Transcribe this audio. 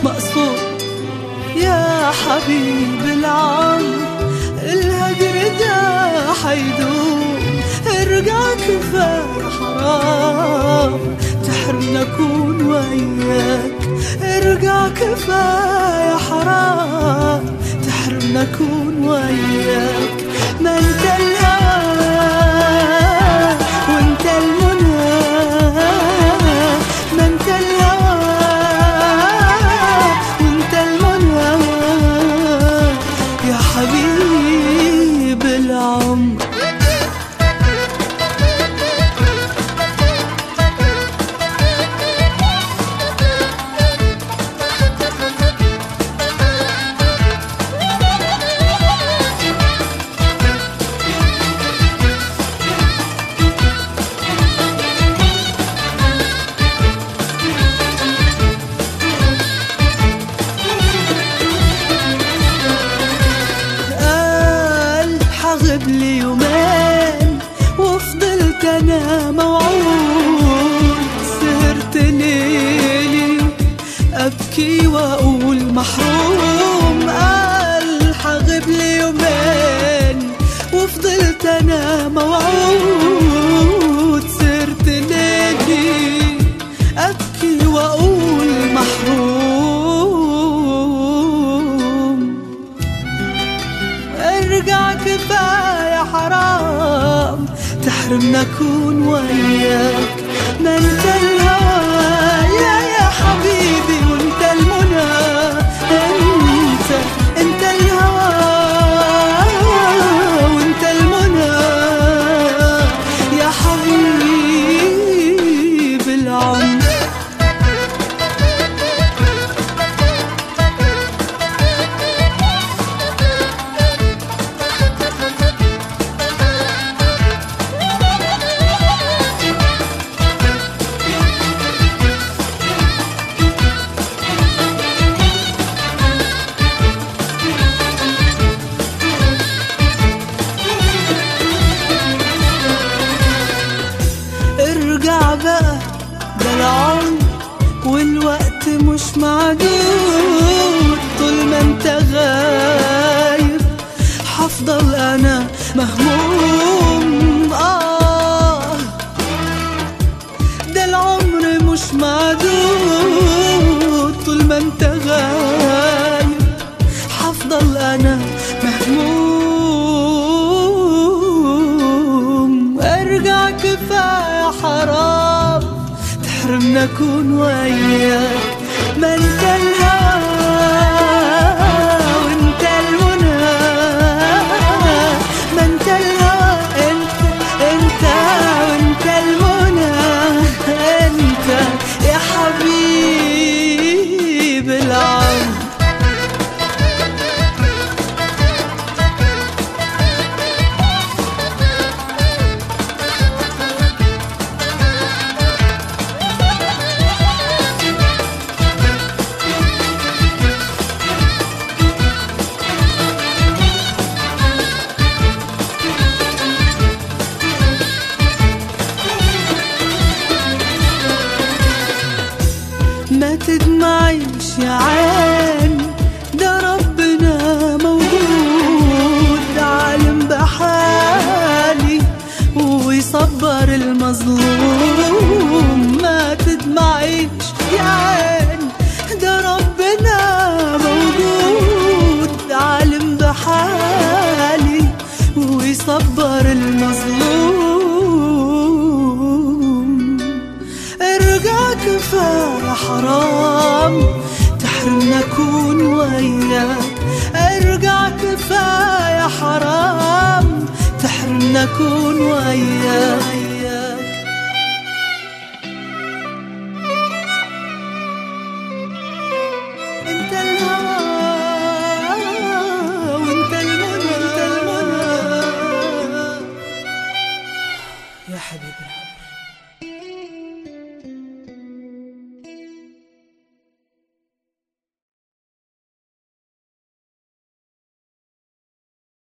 مقصود يا حبيب العمر الهجر ده حيدوم ارجع كفاية حرام تحرمنا اكون وياك ارجع كفاية حرام تحرمنا اكون وياك ما انت الهوى وانت المنى ما انت الهوى وانت المنى يا حبيب العمر قال حغب لي يومين وفضلت انا موعود سهرت ليلي ابكي واقول محروم قال حغب لي يومين وفضلت انا موعود سهرت ليلي ابكي واقول محروم ارجع كفاية حرام تحرمنا اكون وياك ما انت الهوى يا يا حبيبي وانت المنى انت انت الهوى وانت المنى يا حبيب العمر ارجع بقى ده العمر والوقت مش معدود طول ما انت غايب حفضل انا مهموم اه ده العمر مش معدود طول ما انت غايب حفضل انا مهموم ارجع كفايه حرام تحرمنا اكون وياك ما انت الهوى وانت المنى ما انت الهوى انت انت وانت المنى انت يا حبيب العمر ما تدمعيش يا عين ده ربنا موجود عالم بحالي ويصبر المظلوم ما تدمعيش يا عين ده ربنا موجود عالم بحالي ويصبر المظلوم ارجع كفاية حرام تحرمنا اكون وياك ارجع كفاية حرام تحرمنا اكون وياك